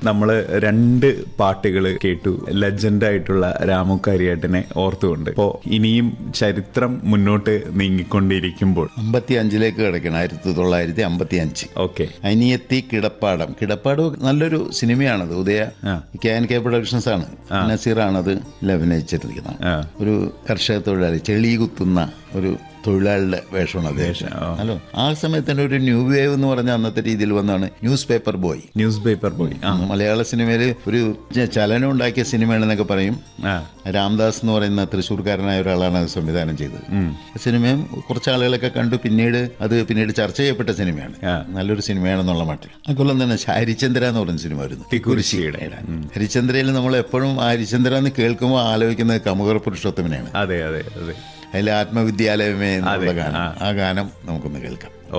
നമ്മൾ രണ്ട് പാട്ടുകൾ കേട്ടു ലെജൻഡ് ആയിട്ടുള്ള രാമു കരിയേട്ടനെ ഓർത്തുകൊണ്ട് ഇപ്പോ ഇനിയും ചരിത്രം മുന്നോട്ട് നീങ്ങിക്കൊണ്ടിരിക്കുമ്പോൾ അമ്പത്തി അഞ്ചിലേക്ക് കിടക്കണം ആയിരത്തി തൊള്ളായിരത്തി അമ്പത്തി അഞ്ച് ഓക്കെ അനിയത്തി കിടപ്പാടം കിടപ്പാടം നല്ലൊരു സിനിമയാണത് ഉദയ ആ. കെ എൻ കെ പ്രൊഡക്ഷൻസ് ആണ് നസീറാണത് ഇതിൽ അഭിനയിച്ചിരിക്കുന്നത് ആ. ഒരു കർഷക തൊഴിലാളി ചെളി കുത്തുന്ന ഒരു തൊഴിലാളിയുടെ വേഷമാണ് അദ്ദേഹം ആ. ഹലോ ആ സമയത്ത് തന്നെ ഒരു ന്യൂ വേവ് എന്ന് പറഞ്ഞ അന്നത്തെ രീതിയിൽ വന്നാണ് newspaper boy newspaper പോയി ആ മലയാള സിനിമയിൽ ഒരു ച- ചലനം ഉണ്ടാക്കിയ സിനിമയാണെന്നൊക്കെ പറയും ആ രാംദാസ് എന്ന് പറയുന്ന തൃശ്ശൂർക്കാരനായ ഒരാളാണ് അത് സംവിധാനം ചെയ്തത് സിനിമയും കുറച്ച് ആളുകളൊക്കെ കണ്ടു പിന്നീട് അത് പിന്നീട് ചർച്ച ചെയ്യപ്പെട്ട സിനിമയാണ് ആ. നല്ലൊരു സിനിമയാണെന്നുള്ള മട്ടിൽ അതുപോലെ തന്നെ ഹരിചന്ദ്ര എന്ന് പറയുന്ന സിനിമ വരുന്നു തിക്കുരിശിയുടെ. ഹരിചന്ദ്രയിൽ നമ്മൾ എപ്പോഴും ആ ഹരിചന്ദ്ര എന്ന് കേൾക്കുമ്പോൾ ആലോചിക്കുന്നത് കമുകർ പുരുഷോത്തമനെയാണ് അതെ അതെ അതെ അതിലെ ആത്മവിദ്യാലയമേ എന്നുള്ള അതെ, ഗാനം ആ. ആ ഗാനം നമുക്കൊന്ന് കേൾക്കാം